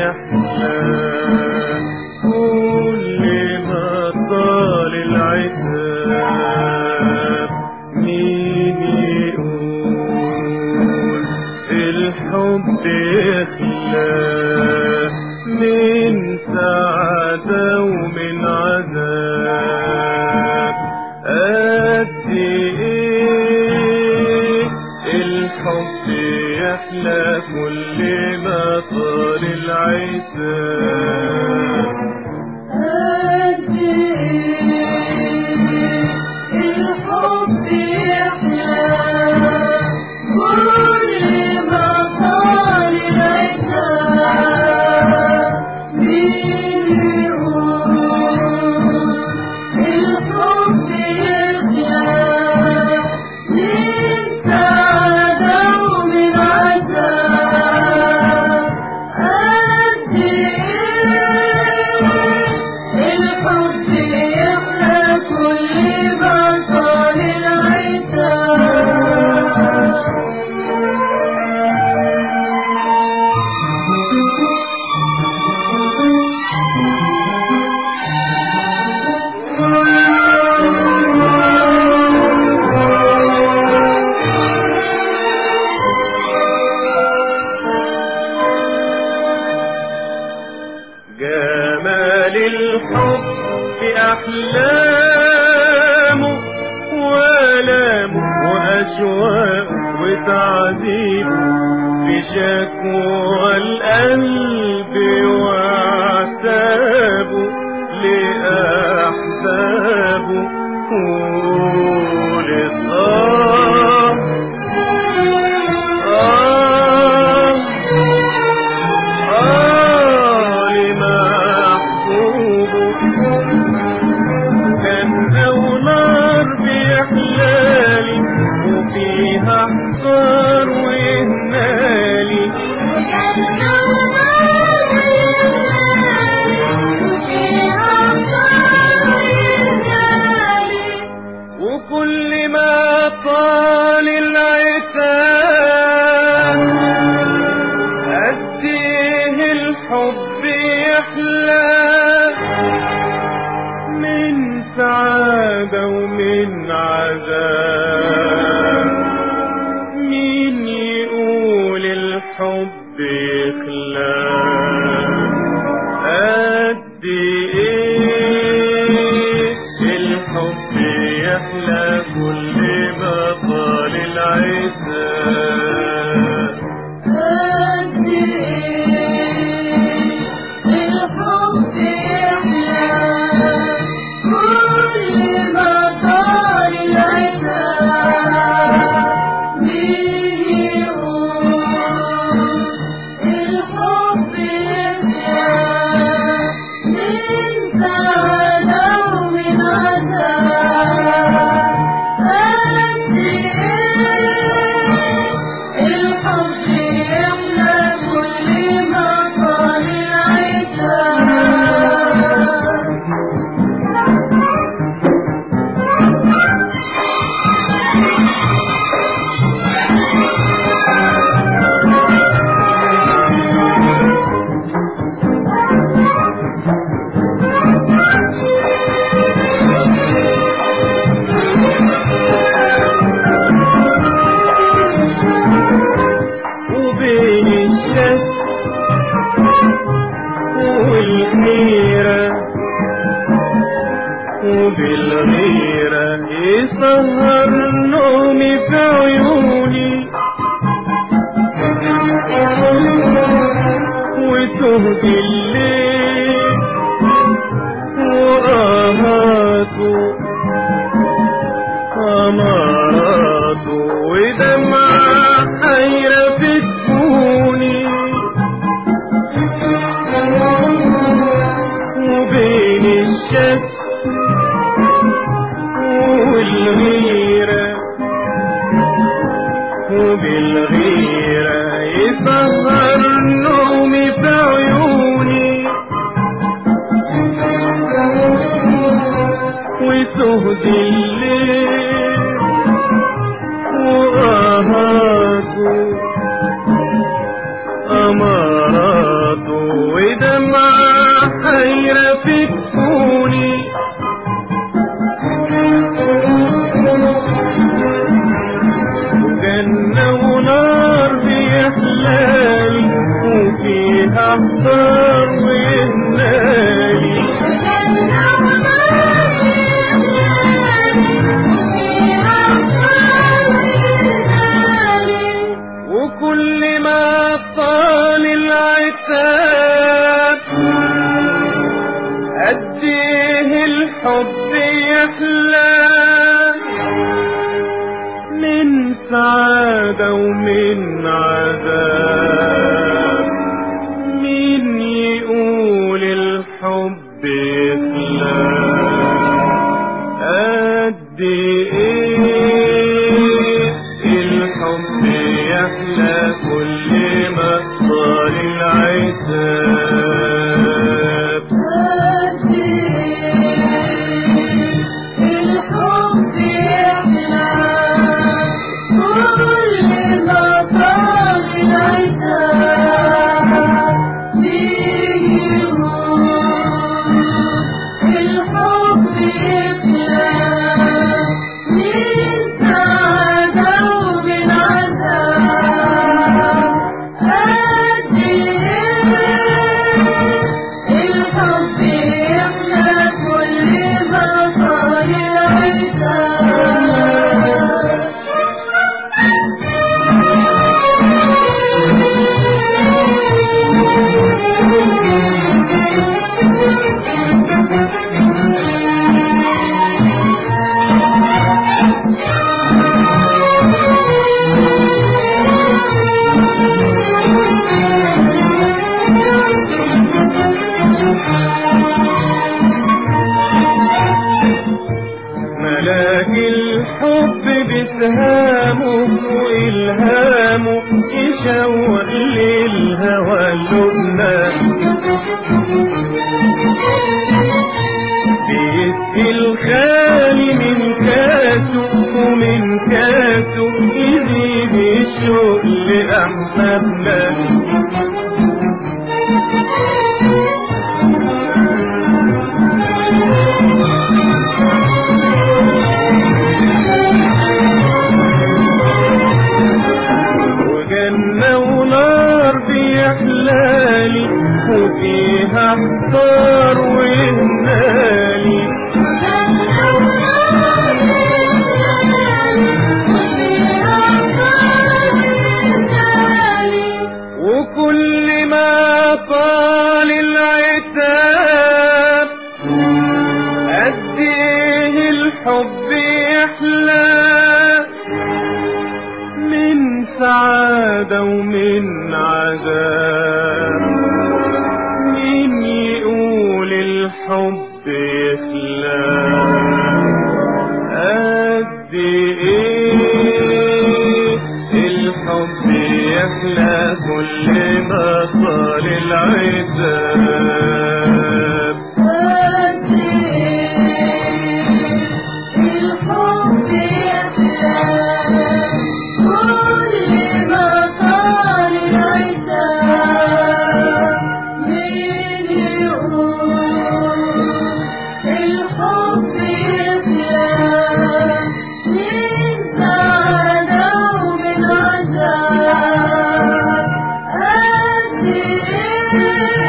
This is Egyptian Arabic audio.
يحلى كل ما طال العتاب مين يقول الحب يخلى من سعادة ومن عذاب قد ايه الحب يحلى كل ما طال العتاب قد إيه الحب يحلى كل ما طال العتاب مين يقول الحب يحلى من سعادة ومن عذاب قد إيه الحب يحلى كل ما طال العتاب جمال الحب في أحلامه وآلامه وأشواقه وتعذيبه في شكوى القلب وعتابه لأحبابه وللآه آه آه لمحبوبه كان أو نار بيحلالي وفيها حصار وإهمالي وكل ما طال العتاب أديه الحب يحلى من سعادة ومن عذاب مين يقول الحب يخلى قد ايه الحب يحلى كل ما طال العتاب قد إيه الحب يحلى كل ما طال العتاب مين يقول الحب يحلى من سعادة ومن عذاب قد إيه الحب يحلى كل ما طال العتاب وبين الشك والحيرة وبالغيرة يسهر نومي في عيوني وتهدي الليل وآهاته أماراته ودمع حيرة في تكوني وبين الشك والغيرة وبالغيرة يسهر نومي في عيوني وتهدي الليل وآهاته أماراته حيرة في كوني جنة ونار بيحلالي وفيها احضار ويهنالي وكل ما طال العتاب أديه الحب يحلى من سعادة ومن عذاب مين يقول الحب يحلى قد ايه الحب يحلى كل ما طال العتاب الحب يحلى كل ما طال العتاب فيه الحب يحلى من سعادة ومن عذاب قد إيه الحب يحلى كل ما طال ملاك الحب بسهامه وإلهامه يشوق للهوى اللبنان بيسقي الخالي من كاسه ومن كاسه يزيد الشوق لأحبابنا وجنة ونار بيحلالي وفيها احضار وهنالي وكل ما طال العتاب أديه الحب يحلى من سعادة ومن عذاب مين يقول الحب يخلى قد ايه الحب يحلى كل ما طال العتاب الحب يحلى كل ما طال العتاب مين يقول الحب يحلى من سعادة ومن عذاب قد إيه